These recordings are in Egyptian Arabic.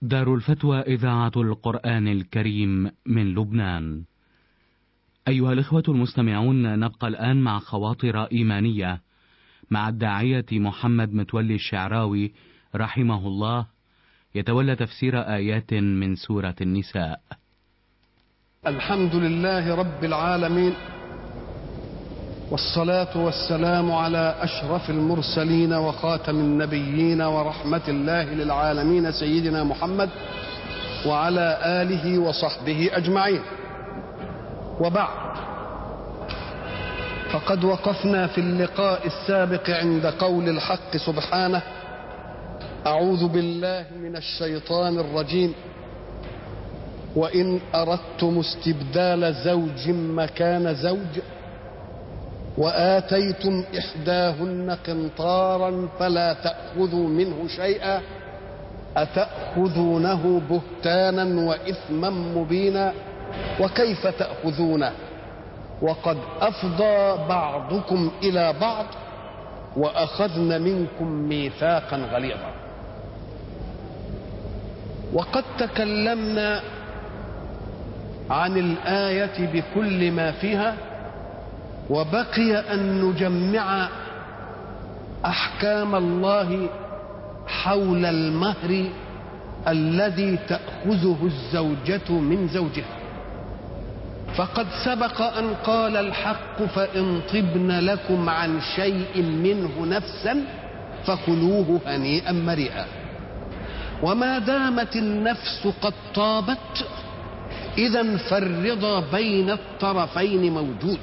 دار الفتوى إذاعة القرآن الكريم من لبنان. أيها الإخوة المستمعون نبقى الآن مع خواطر إيمانية مع الداعية محمد متولي الشعراوي رحمه الله يتولى تفسير آيات من سورة النساء. الحمد لله رب العالمين والصلاة والسلام على أشرف المرسلين وخاتم النبيين ورحمة الله للعالمين سيدنا محمد وعلى آله وصحبه أجمعين وبعد فقد وقفنا في اللقاء السابق عند قول الحق سبحانه أعوذ بالله من الشيطان الرجيم وإن أردتم استبدال زوج مكان زوج وآتيتم إحداهن قنطارا فلا تأخذوا منه شيئا أتأخذونه بهتانا وإثما مبينا وكيف تأخذونه وقد أفضى بعضكم إلى بعض وأخذن منكم ميثاقا غليظا وقد تكلمنا عن الآية بكل ما فيها وبقي أن نجمع أحكام الله حول المهر الذي تأخذه الزوجة من زوجها فقد سبق أن قال الحق فإن طبن لكم عن شيء منه نفسا فكلوه هنيئا مريئا وما دامت النفس قد طابت إذا فالرضا بين الطرفين موجود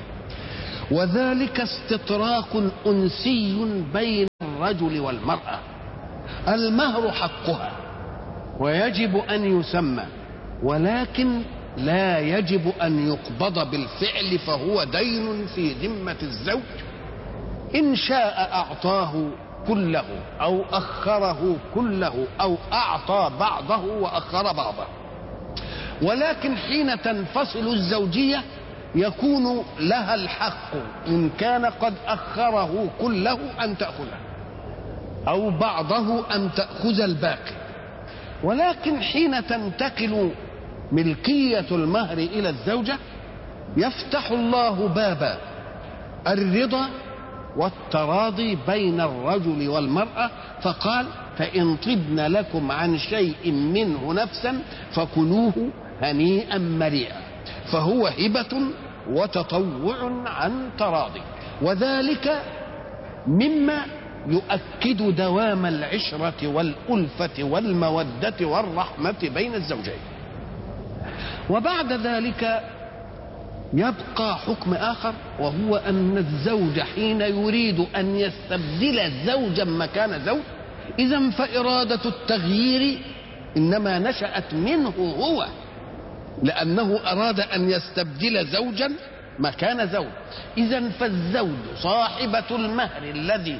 وذلك استطراق أنسي بين الرجل والمرأة المهر حقها ويجب أن يسمى ولكن لا يجب أن يقبض بالفعل فهو دين في ذمة الزوج إن شاء أعطاه كله أو أخره كله أو أعطى بعضه وأخر بعضه ولكن حين تنفصل الزوجية يكون لها الحق إن كان قد أخره كله أن تأخذه أو بعضه أن تأخذ الباقي ولكن حين تنتقل ملكية المهر إلى الزوجة يفتح الله باب الرضا والتراضي بين الرجل والمرأة فقال فإن طبن لكم عن شيء منه نفسا فكلوه هنيئا مريئا فهو هبة وتطوع عن تراضي وذلك مما يؤكد دوام العشرة والألفة والمودة والرحمة بين الزوجين وبعد ذلك يبقى حكم آخر وهو أن الزوج حين يريد أن يستبدل زوجا مكان زوج إذا فإرادة التغيير إنما نشأت منه هو لأنه أراد أن يستبدل زوجا مكان زوج إذا فالزوج صاحبة المهر الذي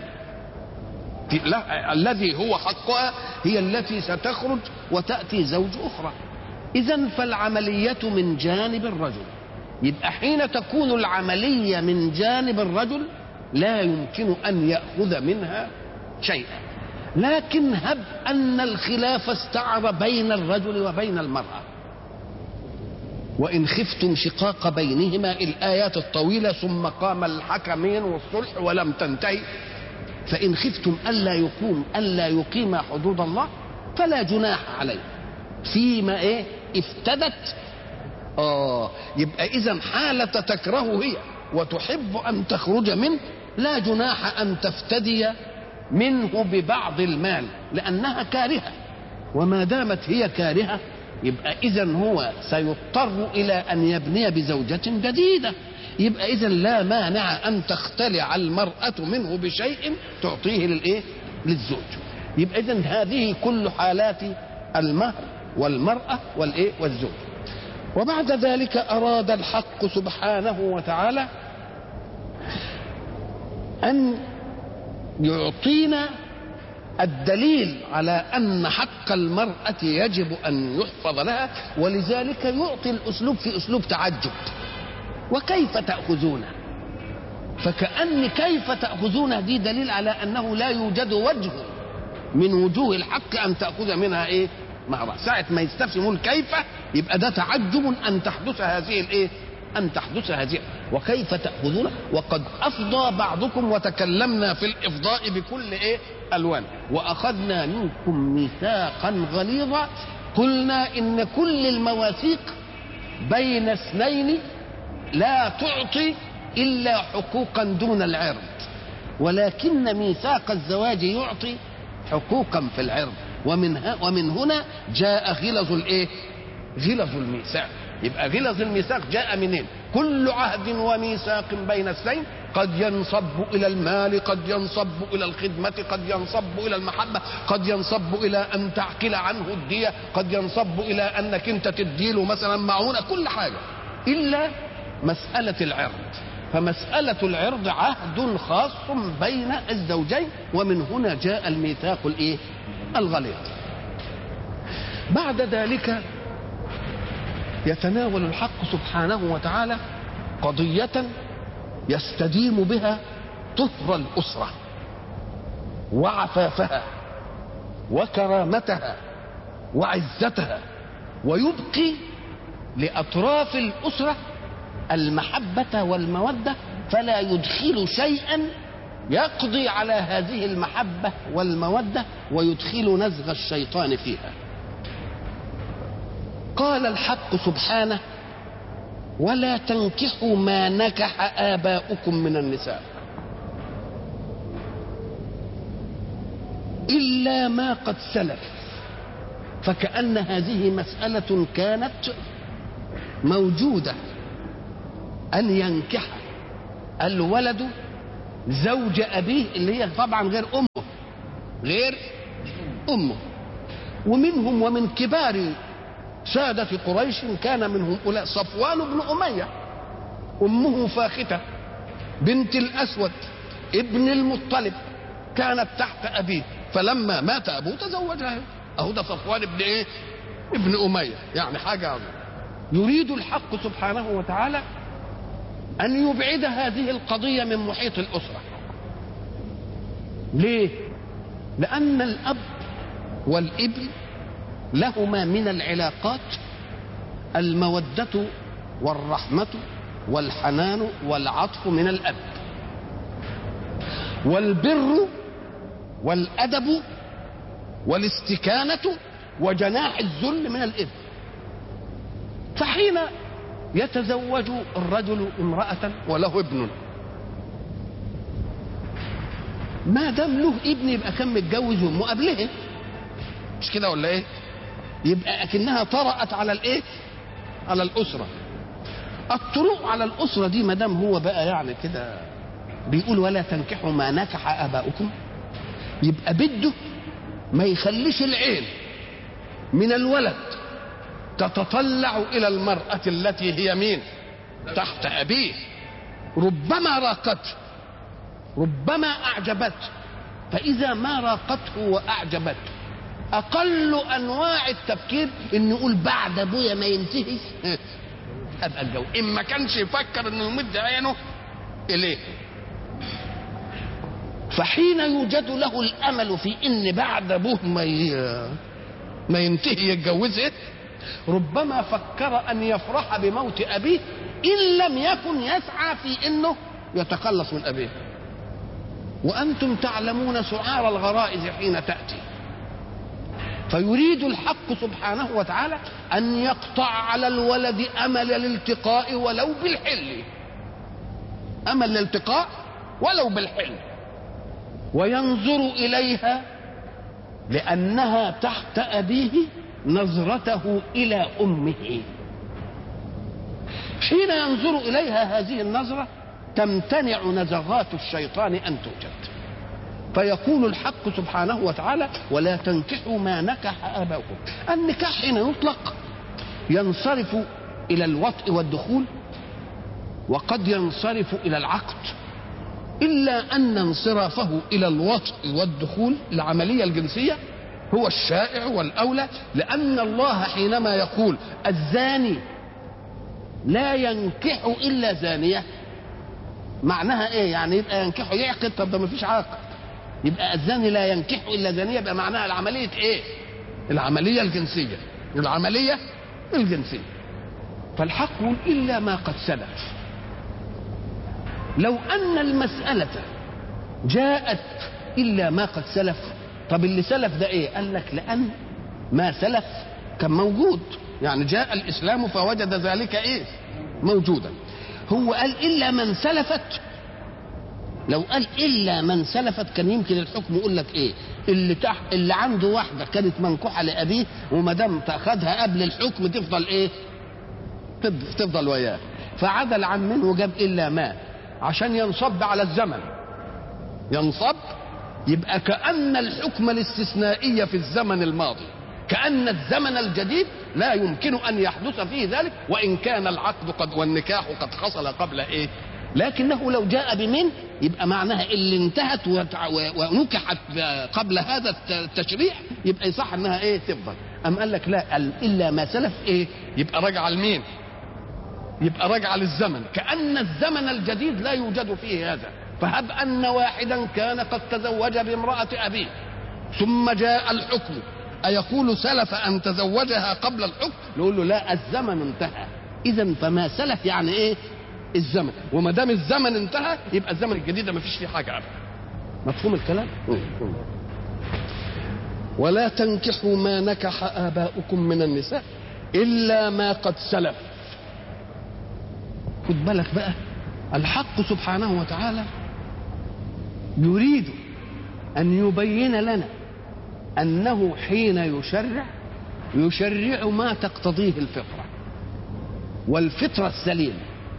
الذي هو حقها هي التي ستخرج وتأتي زوج أخرى إذا فالعملية من جانب الرجل يبقى حين تكون العملية من جانب الرجل لا يمكن أن يأخذ منها شيئا لكن هب أن الخلاف استعر بين الرجل وبين المرأة وإن خفتم شقاق بينهما الآيات الطويلة ثم قام الحكمين والصلح ولم تنتهي فإن خفتم ألا يقوم ألا يقيم حدود الله فلا جناح عليه فيما إيه افتدت آه يبقى إذا حالة تكره هي وتحب أن تخرج منه لا جناح أن تفتدي منه ببعض المال لأنها كارهة وما دامت هي كارهة يبقى إذا هو سيضطر إلى أن يبني بزوجة جديدة يبقى إذا لا مانع أن تختلع المرأة منه بشيء تعطيه للإيه؟ للزوج يبقى إذا هذه كل حالات المهر والمرأة والإيه؟ والزوج وبعد ذلك أراد الحق سبحانه وتعالى أن يعطينا الدليل على أن حق المرأة يجب أن يحفظ لها ولذلك يعطي الأسلوب في أسلوب تعجب وكيف تأخذونه فكأن كيف تأخذونه دي دليل على أنه لا يوجد وجه من وجوه الحق أن تأخذ منها إيه مهرا ساعة ما يستفهمون كيف يبقى ده تعجب أن تحدث هذه الإيه أن تحدث هذه وكيف تأخذون وقد أفضى بعضكم وتكلمنا في الإفضاء بكل إيه ألوان وأخذنا منكم ميثاقا غليظا قلنا إن كل المواثيق بين اثنين لا تعطي إلا حقوقا دون العرض ولكن ميثاق الزواج يعطي حقوقا في العرض ومن ومن هنا جاء غلظ الايه؟ غلظ الميثاق يبقى غلظ الميثاق جاء منين؟ كل عهد وميثاق بين اثنين قد ينصب الى المال قد ينصب الى الخدمه قد ينصب الى المحبه قد ينصب الى ان تعقل عنه الديه قد ينصب الى انك انت تديله مثلا معونه كل حاجه الا مساله العرض فمسألة العرض عهد خاص بين الزوجين ومن هنا جاء الميثاق الايه؟ الغليظ. بعد ذلك يتناول الحق سبحانه وتعالى قضية يستديم بها طهر الأسرة وعفافها وكرامتها وعزتها ويبقي لأطراف الأسرة المحبة والمودة فلا يدخل شيئا يقضي على هذه المحبة والمودة ويدخل نزغ الشيطان فيها قال الحق سبحانه ولا تنكحوا ما نكح آباؤكم من النساء إلا ما قد سلف فكأن هذه مسألة كانت موجودة أن ينكح الولد زوج أبيه اللي هي طبعا غير أمه غير أمه ومنهم ومن كبار سادة قريش كان منهم أولئك صفوان بن أمية أمه فاختة بنت الأسود ابن المطلب كانت تحت أبيه فلما مات أبوه تزوجها أهو ده صفوان ابن إيه؟ ابن أمية يعني حاجة عظيمة يريد الحق سبحانه وتعالى أن يبعد هذه القضية من محيط الأسرة ليه؟ لأن الأب والابن لهما من العلاقات المودة والرحمة والحنان والعطف من الأب والبر والأدب والاستكانة وجناح الذل من الابن فحين يتزوج الرجل امرأة وله ابن ما دام له ابن يبقى كان متجوز امه قبلها مش كده ولا ايه؟ يبقى اكنها طرأت على الايه؟ على الاسره. الطرق على الاسره دي ما دام هو بقى يعني كده بيقول ولا تنكحوا ما نكح اباؤكم يبقى بده ما يخليش العين من الولد تتطلع الى المراه التي هي مين؟ تحت ابيه ربما راقته ربما اعجبته فاذا ما راقته واعجبته اقل انواع التفكير ان يقول بعد ابويا ما ينتهي ابقى الجو ان ما كانش يفكر انه يمد عينه اليه فحين يوجد له الامل في ان بعد ابوه ما ما ينتهي يتجوزه ربما فكر ان يفرح بموت ابيه ان لم يكن يسعى في انه يتخلص من ابيه وانتم تعلمون سعار الغرائز حين تاتي فيريد الحق سبحانه وتعالى ان يقطع على الولد امل الالتقاء ولو بالحل امل الالتقاء ولو بالحل وينظر اليها لانها تحت ابيه نظرته الى امه حين ينظر اليها هذه النظره تمتنع نزغات الشيطان ان توجد فيقول الحق سبحانه وتعالى ولا تنكحوا ما نكح اباؤكم النكاح حين يطلق ينصرف الى الوطء والدخول وقد ينصرف الى العقد الا ان انصرافه الى الوطء والدخول العمليه الجنسيه هو الشائع والاولى لان الله حينما يقول الزاني لا ينكح الا زانيه معناها ايه يعني يبقى ينكحه يعقد طب ده ما فيش عقد يبقى الزاني لا ينكح الا زانيه يبقى معناها العمليه ايه العملية الجنسية العملية الجنسية فالحق يقول إلا ما قد سلف لو أن المسألة جاءت إلا ما قد سلف طب اللي سلف ده إيه قال لك لأن ما سلف كان موجود يعني جاء الإسلام فوجد ذلك إيه موجودا هو قال إلا من سلفت لو قال إلا من سلفت كان يمكن الحكم يقول لك إيه اللي تحت اللي عنده واحدة كانت منكوحة لأبيه وما دام تاخدها قبل الحكم تفضل إيه تفضل وياه فعدل عن منه وجاب إلا ما عشان ينصب على الزمن ينصب يبقى كأن الحكم الاستثنائي في الزمن الماضي كأن الزمن الجديد لا يمكن أن يحدث فيه ذلك وإن كان العقد قد والنكاح قد حصل قبل إيه لكنه لو جاء بمن يبقى معناها اللي انتهت ونكحت قبل هذا التشريع يبقى يصح انها ايه تفضل ام قال لك لا الا ما سلف ايه يبقى راجعه لمين يبقى راجعه للزمن كان الزمن الجديد لا يوجد فيه هذا فهب ان واحدا كان قد تزوج بامراه ابيه ثم جاء الحكم أيقول سلف أن تزوجها قبل الحكم نقول له لا الزمن انتهى إذا فما سلف يعني إيه الزمن وما دام الزمن انتهى يبقى الزمن الجديد ما فيش فيه حاجة أبدا مفهوم الكلام ولا تنكحوا ما نكح آباؤكم من النساء إلا ما قد سلف خد بالك بقى الحق سبحانه وتعالى يريد أن يبين لنا أنه حين يشرع يشرع ما تقتضيه الفطرة والفطرة السليمة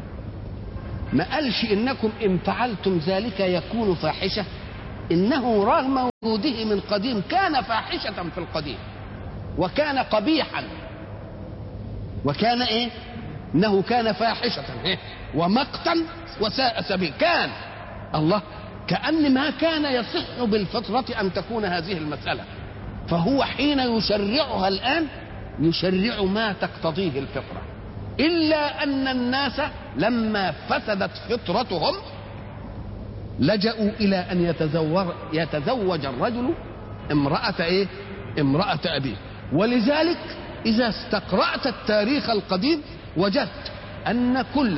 ما قالش إنكم إن فعلتم ذلك يكون فاحشة إنه رغم وجوده من قديم كان فاحشة في القديم وكان قبيحا وكان إيه إنه كان فاحشة إيه؟ ومقتا وساء سبيل كان الله كأن ما كان يصح بالفطرة أن تكون هذه المسألة فهو حين يشرعها الآن يشرع ما تقتضيه الفطرة إلا أن الناس لما فسدت فطرتهم لجأوا إلى أن يتزوج, يتزوج الرجل امرأة إيه؟ امرأة أبيه ولذلك إذا استقرأت التاريخ القديم وجدت أن كل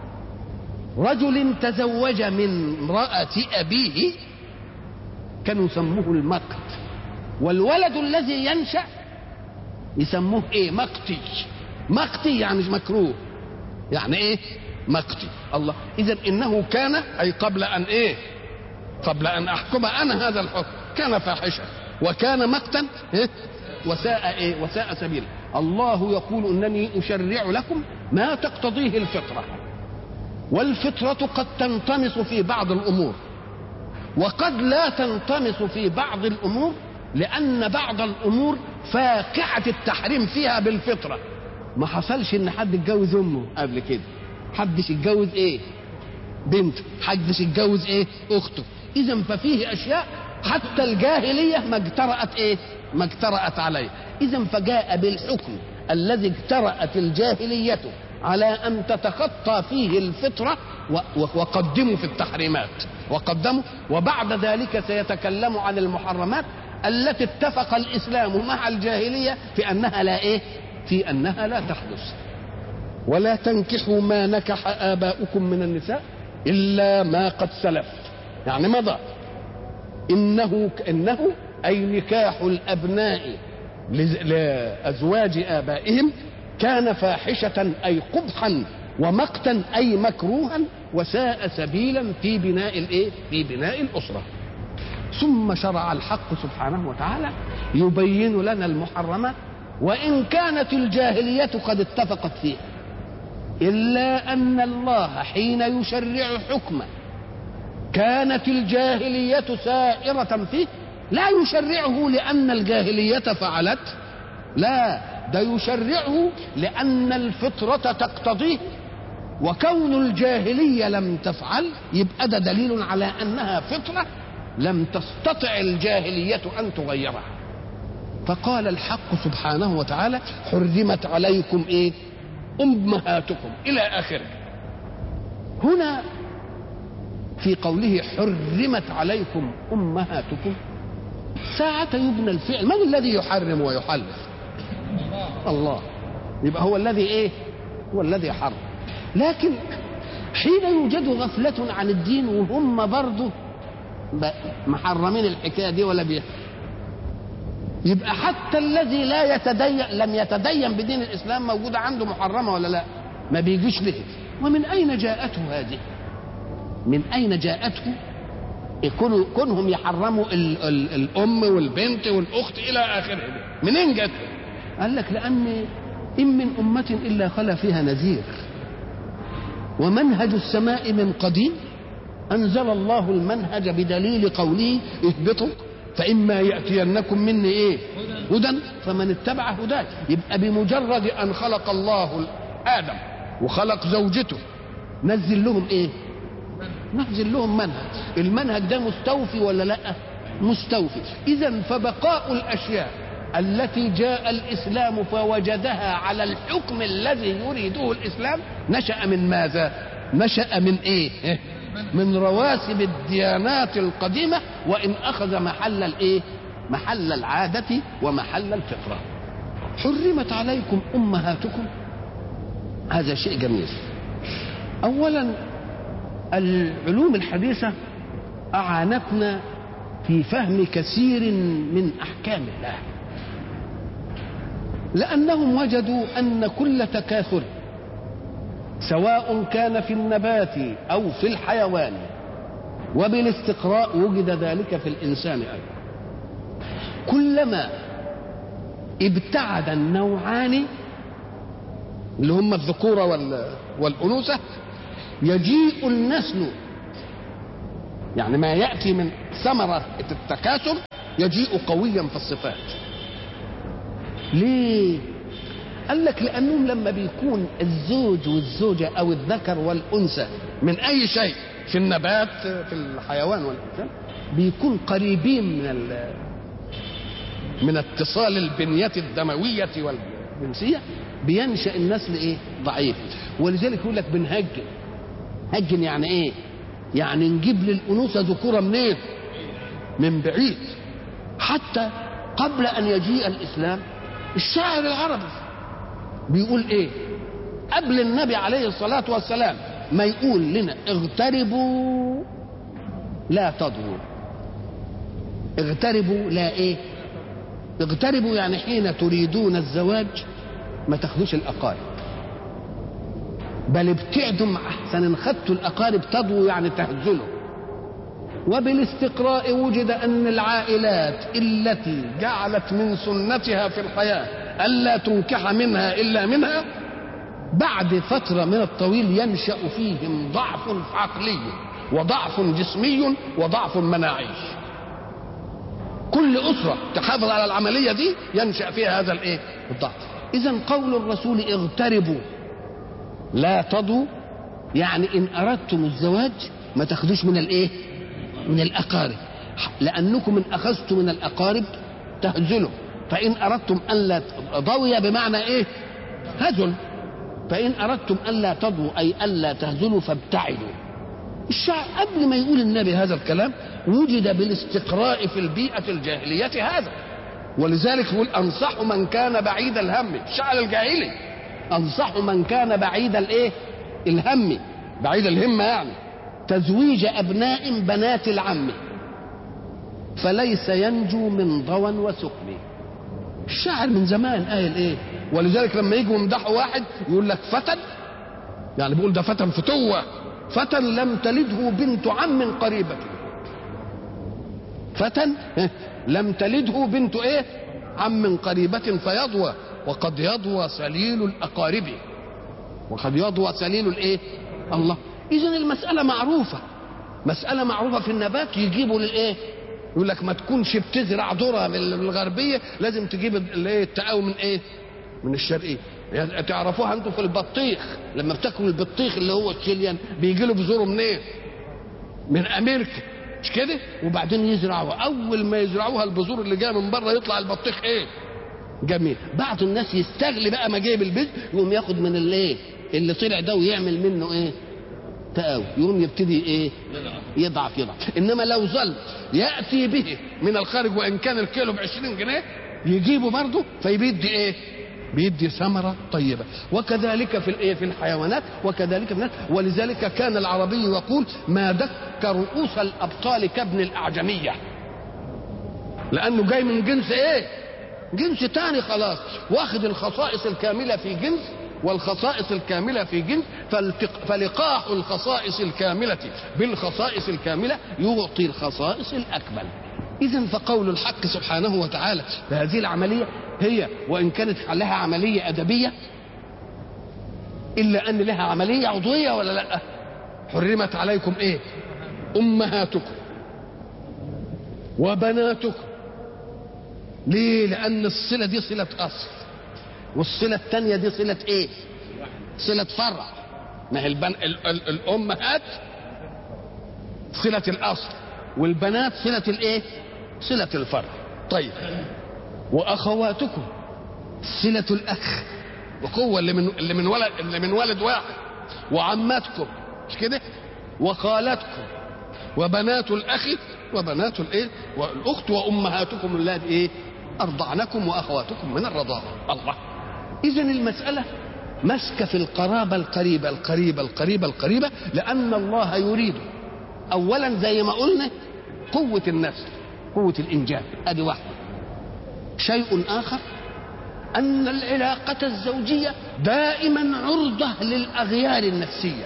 رجل تزوج من امرأة أبيه كانوا يسموه المقت والولد الذي ينشأ يسموه ايه مقتي مقتي يعني مكروه يعني ايه مقتي الله اذا انه كان اي قبل ان ايه قبل ان احكم انا هذا الحكم كان فاحشا وكان مقتا إيه؟ وساء ايه وساء سبيلا الله يقول انني اشرع لكم ما تقتضيه الفطره والفطره قد تنطمس في بعض الامور وقد لا تنطمس في بعض الامور لأن بعض الأمور فاقعة التحريم فيها بالفطرة ما حصلش إن حد اتجوز أمه قبل كده حدش اتجوز إيه بنت حدش اتجوز إيه أخته إذا ففيه أشياء حتى الجاهلية ما اجترأت إيه ما اجترأت عليه إذا فجاء بالحكم الذي اجترأت الجاهلية على أن تتخطى فيه الفطرة وقدموا في التحريمات وقدموا وبعد ذلك سيتكلم عن المحرمات التي اتفق الاسلام مع الجاهليه في انها لا ايه؟ في انها لا تحدث. ولا تنكحوا ما نكح اباؤكم من النساء الا ما قد سلف. يعني مضى. انه انه اي نكاح الابناء لازواج ابائهم كان فاحشه اي قبحا ومقتا اي مكروها وساء سبيلا في بناء الايه؟ في بناء الاسره. ثم شرع الحق سبحانه وتعالى يبين لنا المحرمات وان كانت الجاهليه قد اتفقت فيها الا ان الله حين يشرع حكما كانت الجاهليه سائره فيه لا يشرعه لان الجاهليه فعلت لا ده يشرعه لان الفطره تقتضيه وكون الجاهليه لم تفعل يبقى ده دليل على انها فطره لم تستطع الجاهلية أن تغيرها فقال الحق سبحانه وتعالى حرمت عليكم إيه أمهاتكم إلى آخره هنا في قوله حرمت عليكم أمهاتكم ساعة يبنى الفعل من الذي يحرم ويحلل الله يبقى هو الذي ايه هو الذي حرم لكن حين يوجد غفلة عن الدين وهم برضه محرمين الحكاية دي ولا بيه يبقى حتى الذي لا يتدين لم يتدين بدين الإسلام موجودة عنده محرمة ولا لا ما بيجيش له ومن أين جاءته هذه من أين جاءته كون كونهم يحرموا ال ال الأم والبنت والأخت إلى آخره منين جت قال لك لأن إن من أمة إلا خلا فيها نذير ومنهج السماء من قديم أنزل الله المنهج بدليل قوله اهبطوا فإما يأتينكم مني إيه هدى فمن اتبع هداي يبقى بمجرد أن خلق الله آدم وخلق زوجته نزل لهم إيه ننزل لهم منهج المنهج ده مستوفي ولا لا مستوفي إذا فبقاء الأشياء التي جاء الإسلام فوجدها على الحكم الذي يريده الإسلام نشأ من ماذا نشأ من إيه من رواسب الديانات القديمة وإن أخذ محل الإيه محل العادة ومحل الفطرة حرمت عليكم أمهاتكم هذا شيء جميل أولا العلوم الحديثة أعانتنا في فهم كثير من أحكام الله لأنهم وجدوا أن كل تكاثر سواء كان في النبات أو في الحيوان وبالاستقراء وجد ذلك في الإنسان أيضا كلما ابتعد النوعان اللي هم الذكورة والأنوثة يجيء النسل يعني ما يأتي من ثمرة التكاثر يجيء قويا في الصفات ليه قال لك لأنهم لما بيكون الزوج والزوجة أو الذكر والأنثى من أي شيء في النبات في الحيوان والإنسان بيكون قريبين من من اتصال البنية الدموية والجنسية بينشأ النسل إيه ضعيف ولذلك يقول لك بنهجن هجن يعني إيه يعني نجيب للأنوثة ذكورة منين من بعيد حتى قبل أن يجيء الإسلام الشاعر العربي بيقول ايه قبل النبي عليه الصلاة والسلام ما يقول لنا اغتربوا لا تضروا اغتربوا لا ايه اغتربوا يعني حين تريدون الزواج ما تاخدوش الاقارب بل ابتعدوا احسن ان خدتوا الاقارب تضووا يعني تهزلوا وبالاستقراء وجد ان العائلات التي جعلت من سنتها في الحياه الا تنكح منها الا منها بعد فتره من الطويل ينشا فيهم ضعف عقلي وضعف جسمي وضعف مناعي كل اسره تحافظ على العمليه دي ينشا فيها هذا الايه الضعف اذا قول الرسول اغتربوا لا تضوا يعني ان اردتم الزواج ما تاخدوش من الايه من الاقارب لانكم ان اخذتم من الاقارب تهزلوا فان اردتم الا ضوي بمعنى ايه هزل فان اردتم الا تضووا اي الا تهزلوا فابتعدوا الشعب قبل ما يقول النبي هذا الكلام وجد بالاستقراء في البيئة الجاهلية هذا ولذلك يقول أنصح من كان بعيد الهم الشعر الجاهلي أنصح من كان بعيد الإيه الهم بعيد الهمة يعني تزويج أبناء بنات العم فليس ينجو من ضوى وسقم الشاعر من زمان قايل ايه ولذلك لما يجوا يمدحوا واحد يقول لك فتى يعني بيقول ده فتى فتوه فتى لم تلده بنت عم قريبة فتى لم تلده بنت ايه عم قريبة فيضوى وقد يضوى سليل الأقارب وقد يضوى سليل الايه الله إذا المسألة معروفة مسألة معروفة في النبات يجيبوا للايه يقول لك ما تكونش بتزرع ذره بالغربيه لازم تجيب الايه التقاوي من ايه؟ من الشرقيه يعني تعرفوها انتم في البطيخ لما بتاكلوا البطيخ اللي هو الشيليان بيجي له بذوره منين؟ إيه؟ من امريكا مش كده؟ وبعدين يزرعوها اول ما يزرعوها البذور اللي جايه من بره يطلع البطيخ ايه؟ جميل بعض الناس يستغل بقى ما جايب البذر يقوم ياخد من الايه؟ اللي طلع ده ويعمل منه ايه؟ تقاوي يقوم يبتدي ايه يضعف يضعف انما لو ظل ياتي به من الخارج وان كان الكيلو ب 20 جنيه يجيبه برضه فيبيدي ايه بيدي ثمرة طيبة وكذلك في الايه في الحيوانات وكذلك في الناس ولذلك كان العربي يقول ما دك رؤوس الابطال كابن الاعجمية لانه جاي من جنس ايه جنس تاني خلاص واخد الخصائص الكاملة في جنس والخصائص الكاملة في جنس فالتق... فلقاح الخصائص الكاملة بالخصائص الكاملة يعطي الخصائص الأكمل إذا فقول الحق سبحانه وتعالى بهذه العملية هي وإن كانت لها عملية أدبية إلا أن لها عملية عضوية ولا لا حرمت عليكم إيه أمهاتكم وبناتكم ليه لأن الصلة دي صلة أصل والصلة الثانية دي صلة إيه صلة فرع ما هي البن... ال... ال... الأمهات صلة الأصل والبنات صلة الإيه صلة الفرع طيب وأخواتكم صلة الأخ وقوة اللي من اللي من ولد اللي من ولد واحد وعماتكم مش كده وخالاتكم وبنات الأخ وبنات الإيه والأخت وأمهاتكم اللاتي إيه أرضعنكم وأخواتكم من الرضاعة الله إذا المسألة مسك في القرابة القريبة القريبة القريبة القريبة لأن الله يريد أولا زي ما قلنا قوة النسل قوة الإنجاب هذه واحدة شيء آخر أن العلاقة الزوجية دائما عرضة للأغيار النفسية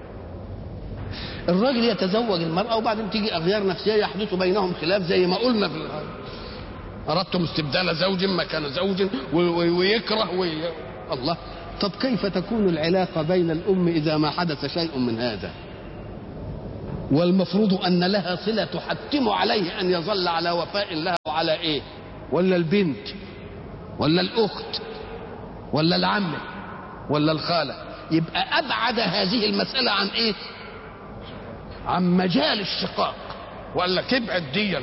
الراجل يتزوج المرأة وبعدين تيجي أغيار نفسية يحدث بينهم خلاف زي ما قلنا في أردتم استبدال زوج مكان زوج ويكره وي... الله طب كيف تكون العلاقة بين الأم إذا ما حدث شيء من هذا والمفروض أن لها صلة تحتم عليه أن يظل على وفاء لها وعلى إيه ولا البنت ولا الأخت ولا العمة ولا الخالة يبقى أبعد هذه المسألة عن إيه عن مجال الشقاق وقال لك ابعد ديا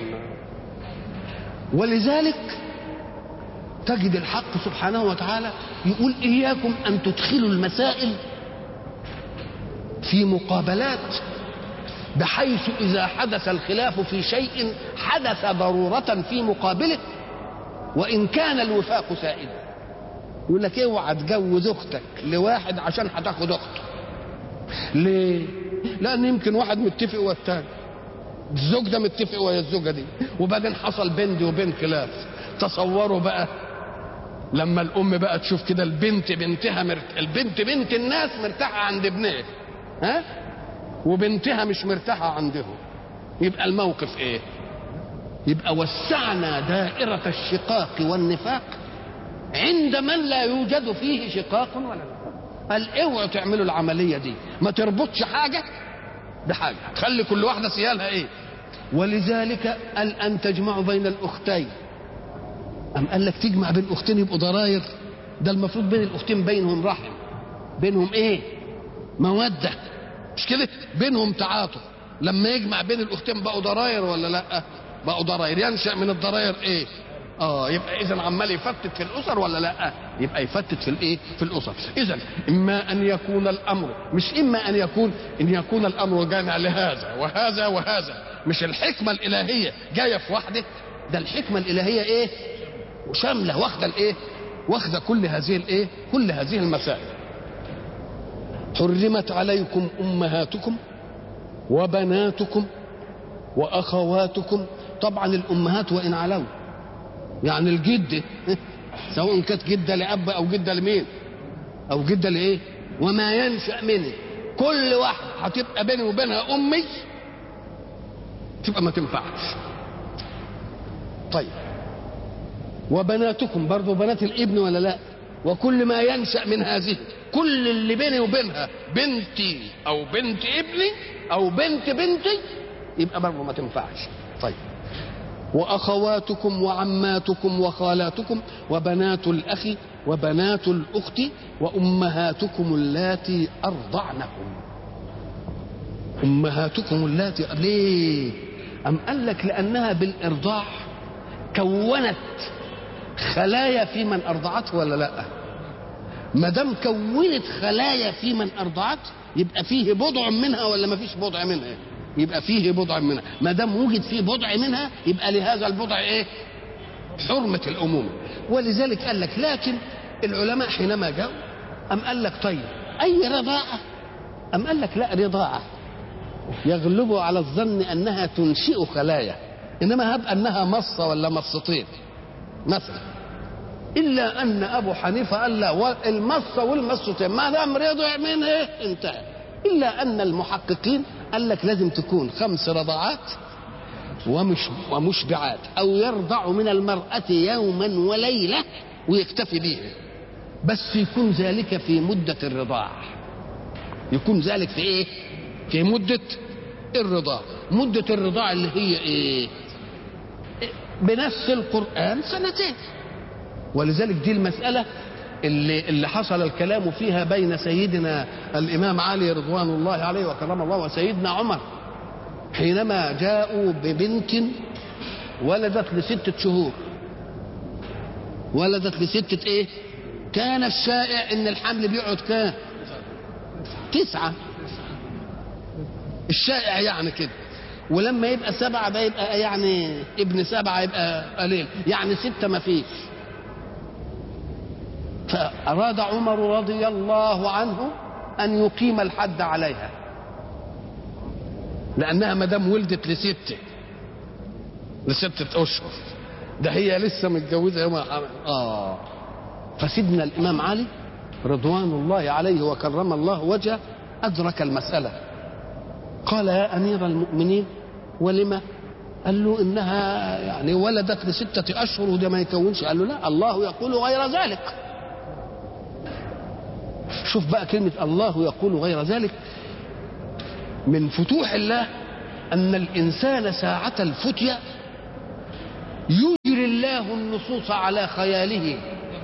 ولذلك تجد الحق سبحانه وتعالى يقول إياكم أن تدخلوا المسائل في مقابلات بحيث إذا حدث الخلاف في شيء حدث ضرورة في مقابله وإن كان الوفاق سائدا يقول لك اوعى تجوز اختك لواحد عشان هتاخد اخته ليه؟ لأن يمكن واحد متفق والتاني الزوج ده متفق ويا الزوجة دي وبعدين حصل بين دي وبين خلاف تصوروا بقى لما الأم بقى تشوف كده البنت بنتها مرت... البنت بنت الناس مرتاحة عند ابنها ها وبنتها مش مرتاحة عندهم يبقى الموقف ايه يبقى وسعنا دائرة الشقاق والنفاق عند من لا يوجد فيه شقاق ولا نفاق قال اوعوا تعملوا العملية دي ما تربطش حاجة بحاجة خلي كل واحدة سيالها ايه ولذلك قال ان تجمعوا بين الاختين أم قال لك تجمع بين اختين يبقوا ضراير ده المفروض بين الاختين بينهم رحم بينهم ايه مودة مش كده بينهم تعاطف لما يجمع بين الاختين بقوا ضراير ولا لا بقوا ضراير ينشا من الضراير ايه اه يبقى اذا عمال يفتت في الاسر ولا لا يبقى يفتت في الايه في الاسر اذا اما ان يكون الامر مش اما ان يكون ان يكون الامر جامع لهذا وهذا وهذا مش الحكمه الالهيه جايه في واحده ده الحكمه الالهيه ايه وشامله واخده الايه واخده كل هذه الايه كل هذه المسائل حرمت عليكم امهاتكم وبناتكم واخواتكم طبعا الامهات وان علوا يعني الجده سواء كانت جده لاب او جده لمين او جده لايه وما ينشا منه كل واحد هتبقى بيني وبينها امي تبقى ما تنفعش طيب وبناتكم برضو بنات الابن ولا لا وكل ما ينشا من هذه كل اللي بيني وبينها بنتي او بنت ابني او بنت بنتي يبقى برضه ما تنفعش طيب واخواتكم وعماتكم وخالاتكم وبنات الاخ وبنات الاخت وامهاتكم اللاتي ارضعنكم امهاتكم اللاتي ليه ام قال لك لانها بالارضاع كونت خلايا في من ارضعته ولا لا ما دام كونت خلايا في من ارضعته يبقى فيه بضع منها ولا ما فيش بضع منها يبقى فيه بضع منها ما دام وجد فيه بضع منها يبقى لهذا البضع ايه حرمة الأمومة ولذلك قال لك لكن العلماء حينما جاءوا أم قال لك طيب أي رضاعة أم قال لك لا رضاعة يغلب على الظن أنها تنشئ خلايا إنما هب أنها مصة ولا مصتين مثلا إلا أن أبو حنيفة قال لا المصة والمصتين ما دام رضع منها انتهى إلا أن المحققين قال لك لازم تكون خمس رضعات ومش ومشبعات أو يرضع من المرأة يوما وليلة ويكتفي به بس يكون ذلك في مدة الرضاع يكون ذلك في ايه في مدة الرضاع مدة الرضاع اللي هي ايه بنفس القرآن سنتين ولذلك دي المسألة اللي, اللي حصل الكلام فيها بين سيدنا الإمام علي رضوان الله عليه وكرم الله وسيدنا عمر حينما جاءوا ببنت ولدت لستة شهور ولدت لستة ايه كان الشائع ان الحمل بيقعد كام تسعة الشائع يعني كده ولما يبقى سبعة ده يبقى يعني ابن سبعة يبقى قليل يعني ستة ما فيش فأراد عمر رضي الله عنه أن يقيم الحد عليها لأنها ما دام ولدت لستة لستة أشهر ده هي لسه متجوزة يوم آه فسيدنا الإمام علي رضوان الله عليه وكرم الله وجهه أدرك المسألة قال يا أمير المؤمنين ولما قال له إنها يعني ولدت لستة أشهر وده ما يكونش قال له لا الله يقول غير ذلك شوف بقى كلمة الله يقول غير ذلك من فتوح الله أن الإنسان ساعة الفتية يجري الله النصوص على خياله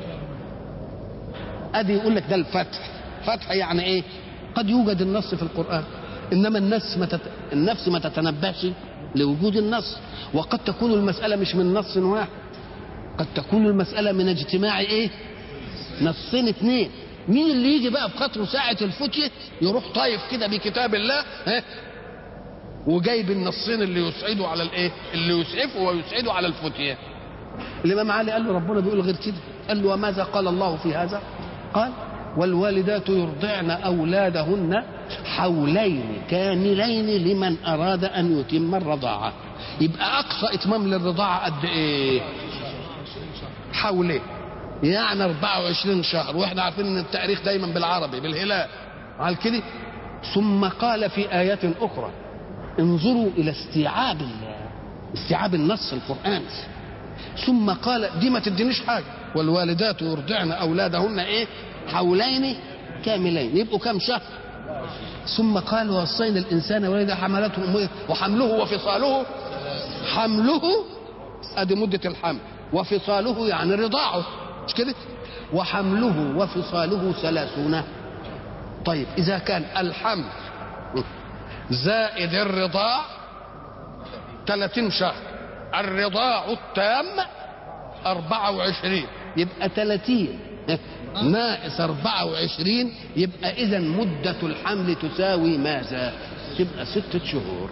ادي يقول لك ده الفتح فتح يعني ايه قد يوجد النص في القران انما النفس ما تت... النفس ما تتنبهش لوجود النص وقد تكون المساله مش من نص واحد قد تكون المساله من اجتماع ايه نصين اثنين مين اللي يجي بقى بخاطره ساعه الفتيه يروح طايف كده بكتاب الله ها وجايب النصين اللي يسعدوا على الايه اللي يسعفوا ويسعدوا على الفتيه الامام علي قال له ربنا بيقول غير كده قال له وماذا قال الله في هذا قال والوالدات يرضعن اولادهن حولين كاملين لمن اراد ان يتم الرضاعه يبقى اقصى اتمام للرضاعه قد ايه حولين يعني 24 شهر واحنا عارفين ان التاريخ دايما بالعربي بالهلال على كده ثم قال في ايات اخرى انظروا الى استيعاب استيعاب النص القراني ثم قال دي ما تدينيش حاجه والوالدات يرضعن اولادهن ايه حولين كاملين يبقوا كم شهر ثم قال وصينا الانسان ولد حملته امه وحمله وفصاله حمله ادي مده الحمل وفصاله يعني رضاعه مش كده وحمله وفصاله ثلاثون طيب اذا كان الحمل زائد الرضاع 30 شهر الرضاع التام 24 يبقى 30 ناقص 24 يبقى اذا مدة الحمل تساوي ماذا؟ تبقى ستة شهور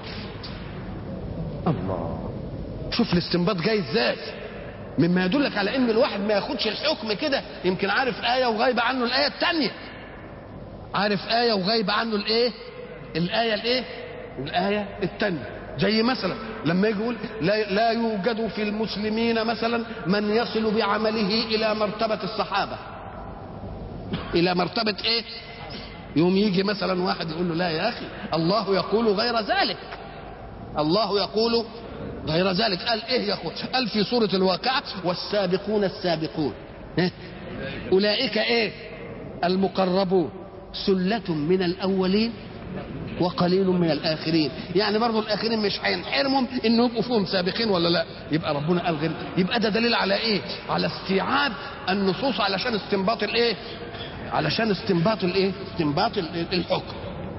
الله شوف الاستنباط جاي ازاي مما يدلك على ان الواحد ما ياخدش الحكم كده يمكن عارف آية وغايبة عنه الآية الثانية عارف آية وغايبة عنه الإيه؟ الآية الإيه؟ الآية الثانية زي مثلا لما يجي يقول لا, لا يوجد في المسلمين مثلا من يصل بعمله الى مرتبه الصحابه الى مرتبه ايه يوم يجي مثلا واحد يقول له لا يا اخي الله يقول غير ذلك الله يقول غير ذلك قال ايه يا اخوة قال في سورة الواقعة والسابقون السابقون إيه؟ اولئك ايه المقربون سلة من الاولين وقليل من الاخرين يعني برضو الاخرين مش هينحرمهم انه يبقوا فيهم سابقين ولا لا يبقى ربنا قال غير يبقى ده دليل على ايه على استيعاب النصوص علشان استنباط الايه علشان استنباط الايه استنباط الحكم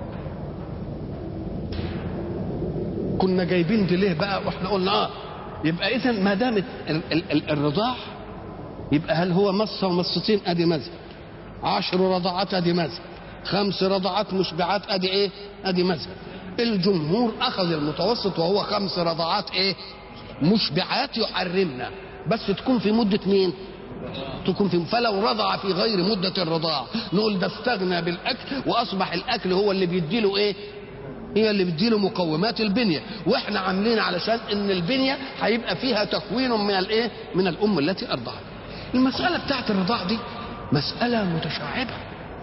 كنا جايبين دي ليه بقى واحنا قلنا اه يبقى اذا ما دامت الرضاع يبقى هل هو مصه ومصتين ادي مذهب عشر رضعات ادي مذهب خمس رضعات مشبعات ادي ايه ادي مذهب الجمهور اخذ المتوسط وهو خمس رضعات ايه مشبعات يحرمنا بس تكون في مدة مين تكون في فلو رضع في غير مدة الرضاعة نقول ده استغنى بالأكل وأصبح الأكل هو اللي بيديله إيه هي اللي بتديله مقومات البنية واحنا عاملين علشان ان البنية هيبقى فيها تكوين من الايه من الام التي ارضعت المسألة بتاعت الرضاع دي مسألة متشعبة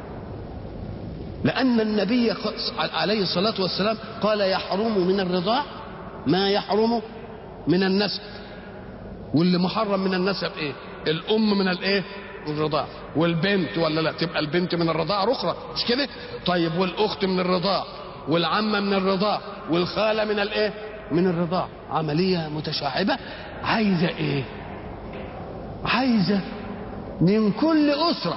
لأن النبي عليه الصلاة والسلام قال يحرم من الرضاع ما يحرم من النسب واللي محرم من النسب ايه الام من الايه الرضاع والبنت ولا لا تبقى البنت من الرضاعة الاخرى مش كده طيب والاخت من الرضاع والعمة من الرضاع والخالة من الايه من الرضاع عملية متشعبة عايزة ايه عايزة من كل أسرة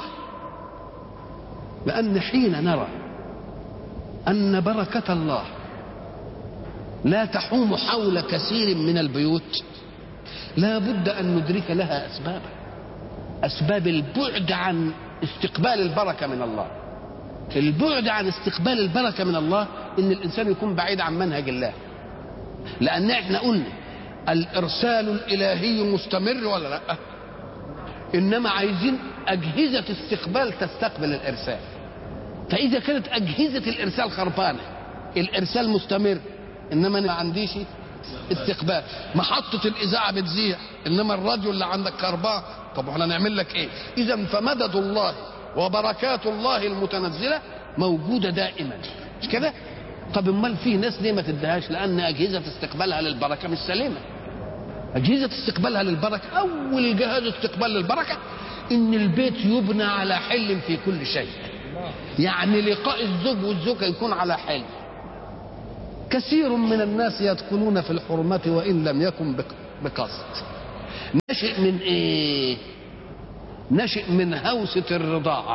لأن حين نرى أن بركة الله لا تحوم حول كثير من البيوت لا بد أن ندرك لها أسبابا أسباب البعد عن استقبال البركة من الله البعد عن استقبال البركة من الله إن الإنسان يكون بعيد عن منهج الله لأن احنا قلنا الإرسال الإلهي مستمر ولا لا إنما عايزين أجهزة استقبال تستقبل الإرسال فإذا كانت أجهزة الإرسال خربانة الإرسال مستمر إنما أنا ما عنديش استقبال محطة الإذاعة بتذيع إنما الراديو اللي عندك خربان طب احنا نعمل لك إيه إذا فمدد الله وبركات الله المتنزلة موجودة دائما مش كده طب امال في ناس ليه ما تديهاش لان اجهزه استقبالها للبركه مش سليمه اجهزه استقبالها للبركه اول جهاز استقبال للبركه ان البيت يبنى على حل في كل شيء يعني لقاء الزوج والزوجه يكون على حل كثير من الناس يدخلون في الحرمة وإن لم يكن بقصد نشئ من إيه نشئ من هوسة الرضاعة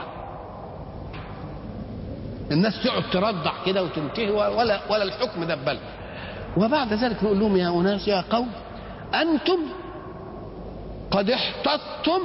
الناس تقعد ترضع كده وتنتهي ولا ولا الحكم ده بل وبعد ذلك نقول لهم يا اناس يا قوم انتم قد احتطتم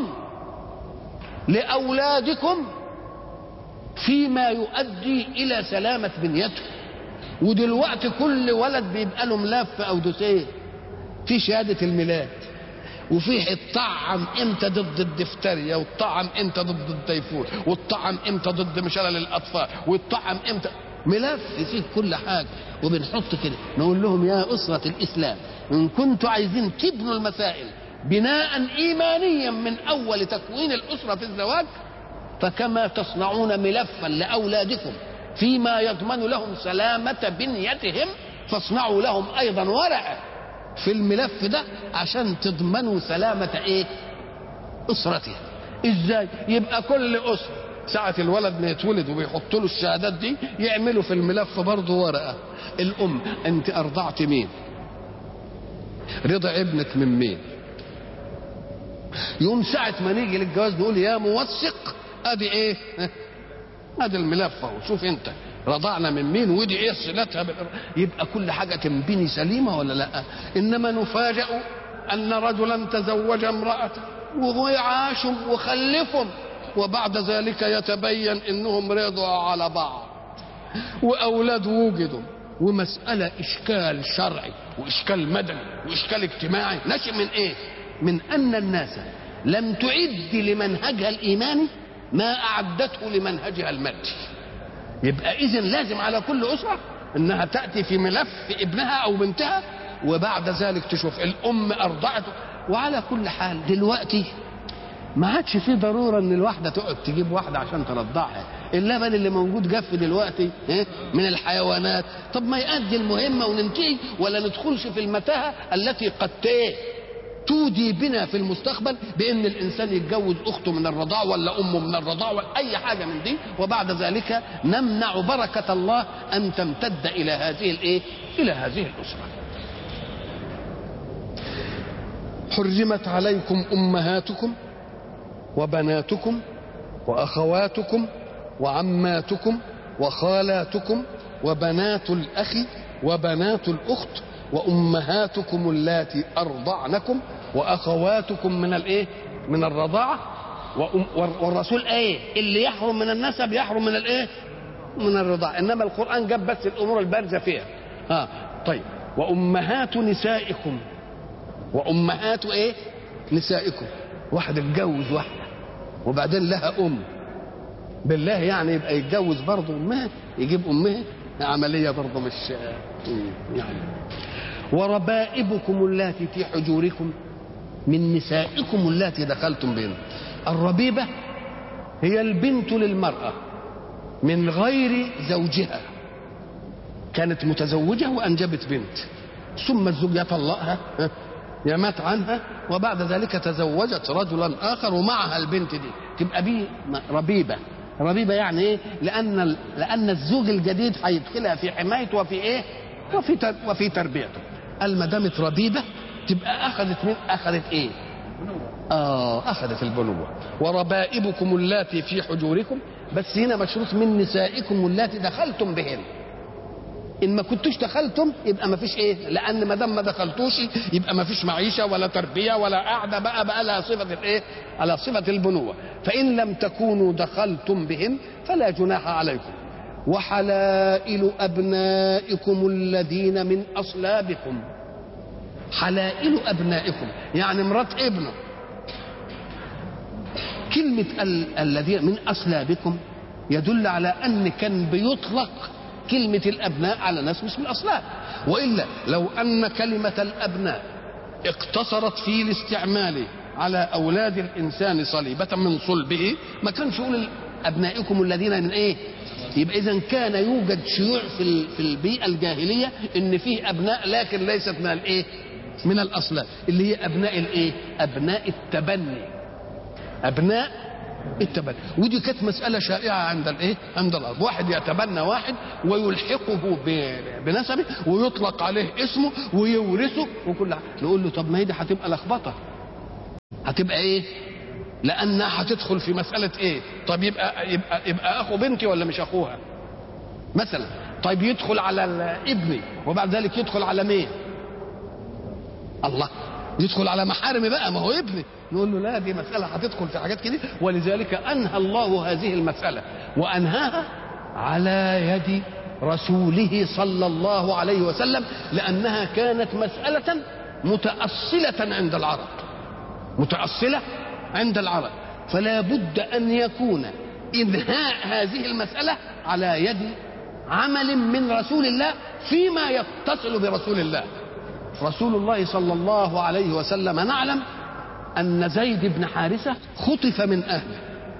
لاولادكم فيما يؤدي الى سلامه بنيتهم ودلوقتي كل ولد بيبقى له ملف او دوسيه في شهاده الميلاد وفيه الطعم امتى ضد الدفتريا والطعم امتى ضد التيفون والطعم امتى ضد مشلل الاطفال والطعم امتى ملف فيه كل حاجه وبنحط كده نقول لهم يا اسره الاسلام ان كنتوا عايزين تبنوا المسائل بناء ايمانيا من اول تكوين الاسره في الزواج فكما تصنعون ملفا لاولادكم فيما يضمن لهم سلامه بنيتهم فاصنعوا لهم ايضا ورقه في الملف ده عشان تضمنوا سلامة ايه اسرتها ازاي يبقى كل اسرة ساعة الولد ما يتولد وبيحطوا له الشهادات دي يعملوا في الملف برضه ورقة الام انت ارضعت مين رضع ابنك من مين يوم ساعة ما نيجي للجواز نقول يا موثق ادي ايه ادي الملف اهو شوف انت رضعنا من مين ودي ايه صلتها بالإر... يبقى كل حاجه تنبني سليمه ولا لا انما نفاجأ ان رجلا تزوج امراه وعاشوا وخلفهم وبعد ذلك يتبين انهم رضعوا على بعض واولاد وجدوا ومساله اشكال شرعي واشكال مدني واشكال اجتماعي نشئ من ايه من ان الناس لم تعد لمنهجها الايماني ما اعدته لمنهجها المادي يبقى اذا لازم على كل اسره انها تاتي في ملف ابنها او بنتها وبعد ذلك تشوف الام ارضعته وعلى كل حال دلوقتي ما عادش في ضروره ان الواحده تقعد تجيب واحده عشان ترضعها اللبن اللي موجود جف دلوقتي من الحيوانات طب ما يؤدي المهمه وننتهي ولا ندخلش في المتاهه التي قد تودي بنا في المستقبل بان الانسان يتجوز اخته من الرضاع ولا امه من الرضاع ولا اي حاجه من دي وبعد ذلك نمنع بركه الله ان تمتد الى هذه الايه؟ الى هذه الاسره. حرمت عليكم امهاتكم وبناتكم واخواتكم وعماتكم وخالاتكم وبنات الاخ وبنات الاخت وامهاتكم اللاتي ارضعنكم واخواتكم من الايه من الرضاعه والرسول ايه اللي يحرم من النسب يحرم من الايه من الرضاع انما القران جاب بس الامور البارزه فيها ها طيب وامهات نسائكم وامهات ايه نسائكم واحد اتجوز واحده وبعدين لها ام بالله يعني يبقى يتجوز برضه امها يجيب امها عمليه برضه مش يعني وربائبكم اللاتي في حجوركم من نسائكم اللاتي دخلتم بهن الربيبه هي البنت للمراه من غير زوجها كانت متزوجه وانجبت بنت ثم الزوج يطلقها يا مات عنها وبعد ذلك تزوجت رجلا اخر ومعها البنت دي تبقى بيه ربيبه ربيبه يعني ايه لان لان الزوج الجديد هيدخلها في حمايته وفي ايه وفي وفي تربيته قال ما دامت ربيبه تبقى اخذت من اخذت ايه اه اخذت البنوه وربائبكم اللاتي في حجوركم بس هنا مشروط من نسائكم اللاتي دخلتم بهن ان ما كنتوش دخلتم يبقى ما فيش ايه لان ما دام ما دخلتوش يبقى ما فيش معيشه ولا تربيه ولا قاعده بقى بقى لها صفه الايه على صفه البنوه فان لم تكونوا دخلتم بهم فلا جناح عليكم وحلائل ابنائكم الذين من اصلابكم حلائل ابنائكم يعني مرات ابنه كلمه الذين من اصلابكم يدل على ان كان بيطلق كلمة الأبناء على ناس مش من الأصلاب وإلا لو أن كلمة الأبناء اقتصرت في الاستعمال على أولاد الإنسان صليبة من صلبه ما كانش يقول أبنائكم الذين من إيه يبقى إذا كان يوجد شيوع في في البيئة الجاهلية إن فيه أبناء لكن ليست من الإيه؟ من الأصلاب اللي هي أبناء الإيه؟ أبناء التبني أبناء التبني ودي كانت مسألة شائعة عند الإيه؟ عند الأرض واحد يتبنى واحد ويلحقه بنسبه ويطلق عليه اسمه ويورثه وكل حاجة نقول له طب ما هي دي هتبقى لخبطة هتبقى إيه؟ لأنها هتدخل في مسألة إيه؟ طب يبقى يبقى يبقى أخو بنتي ولا مش أخوها؟ مثلا طيب يدخل على ابني وبعد ذلك يدخل على مين؟ الله يدخل على محارمي بقى ما هو ابني نقول له لا دي مسألة هتدخل في حاجات كده ولذلك أنهى الله هذه المسألة وأنهاها على يد رسوله صلى الله عليه وسلم لأنها كانت مسألة متأصلة عند العرب متأصلة عند العرب فلا بد أن يكون إنهاء هذه المسألة على يد عمل من رسول الله فيما يتصل برسول الله رسول الله صلى الله عليه وسلم نعلم أن زيد بن حارثة خطف من أهله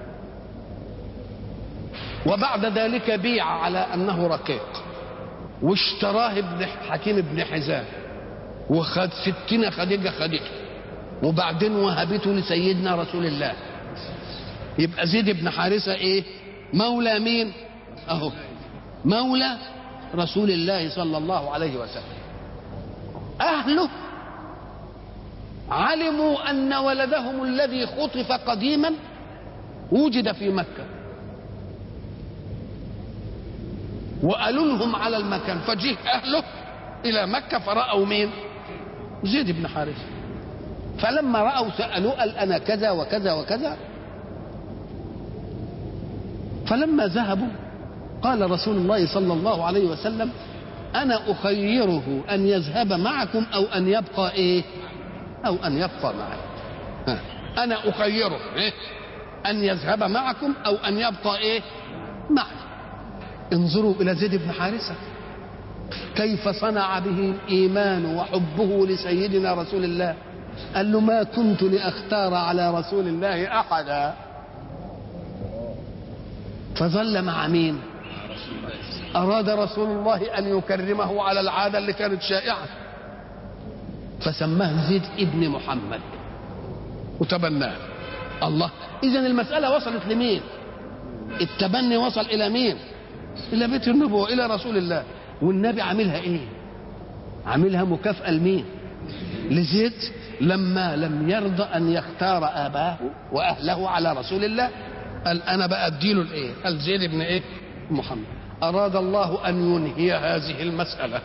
وبعد ذلك بيع على أنه رقيق واشتراه ابن حكيم بن حزام وخد ستين خديجة خديجة وبعدين وهبته لسيدنا رسول الله يبقى زيد بن حارثة ايه مولى مين اهو مولى رسول الله صلى الله عليه وسلم أهله علموا أن ولدهم الذي خطف قديما وجد في مكة وقالوا لهم على المكان فجه أهله إلى مكة فرأوا مين زيد بن حارثة فلما رأوا سألوه قال أنا كذا وكذا وكذا فلما ذهبوا قال رسول الله صلى الله عليه وسلم أنا أخيره أن يذهب معكم أو أن يبقى إيه أو أن يبقى معي أنا أخيره إيه؟ أن يذهب معكم أو أن يبقى إيه معي انظروا إلى زيد بن حارثة كيف صنع به الإيمان وحبه لسيدنا رسول الله قال له ما كنت لأختار على رسول الله أحدا فظل مع مين أراد رسول الله أن يكرمه على العادة اللي كانت شائعة فسماه زيد ابن محمد وتبناه الله إذا المسألة وصلت لمين التبني وصل إلى مين إلى بيت النبوة إلى رسول الله والنبي عاملها إيه عاملها مكافأة لمين لزيد لما لم يرضى أن يختار آباه وأهله على رسول الله قال أنا بقى أديله الإيه قال زيد ابن إيه محمد أراد الله أن ينهي هذه المسألة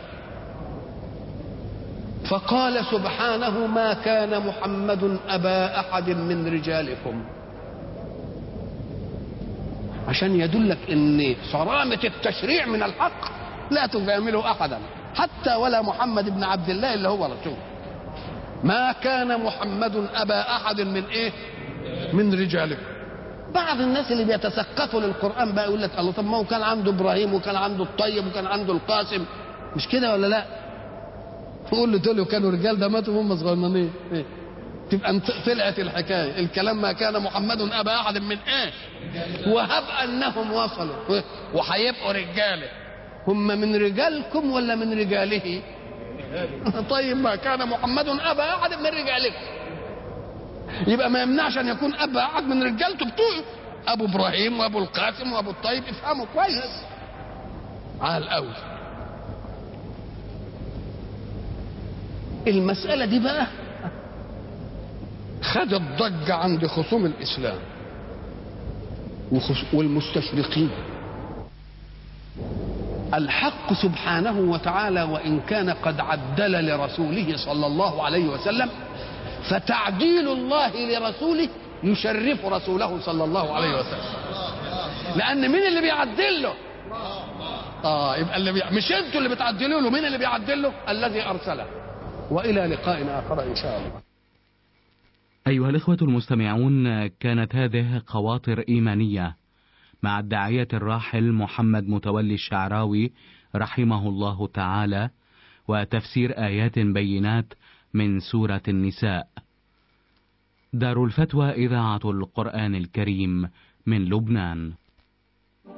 فقال سبحانه ما كان محمد أبا أحد من رجالكم عشان يدلك ان صرامة التشريع من الحق لا تجامله احدا حتى ولا محمد بن عبد الله اللي هو رسول ما كان محمد ابا احد من ايه من رجالكم بعض الناس اللي بيتسقفوا للقران بقى يقول لك الله طب ما هو كان عنده ابراهيم وكان عنده الطيب وكان عنده القاسم مش كده ولا لا يقول له دول كانوا رجال ده ماتوا وهم صغيرين إيه؟ تبقى انت- طلعت الحكايه الكلام ما كان محمد ابا احد من ايه وهب انهم وصلوا وهيبقوا رجاله هم من رجالكم ولا من رجاله طيب ما كان محمد ابا احد من رجالكم يبقى ما يمنعش ان يكون ابا احد من رجالته بتوعه ابو ابراهيم وابو القاسم وابو الطيب افهموا كويس على الاول المساله دي بقى خدت ضجه عند خصوم الاسلام وخص- والمستشرقين الحق سبحانه وتعالى وان كان قد عدل لرسوله صلى الله عليه وسلم فتعديل الله لرسوله يشرف رسوله صلى الله عليه وسلم لان مين اللي بيعدل له اه يبقى اللي بي... مش انتوا اللي بتعدلوا له مين اللي بيعدل له الذي ارسله والى لقاء اخر ان شاء الله أيها الإخوة المستمعون كانت هذه خواطر إيمانية مع الداعية الراحل محمد متولي الشعراوي رحمه الله تعالى وتفسير آيات بينات من سورة النساء. دار الفتوى إذاعة القرآن الكريم من لبنان.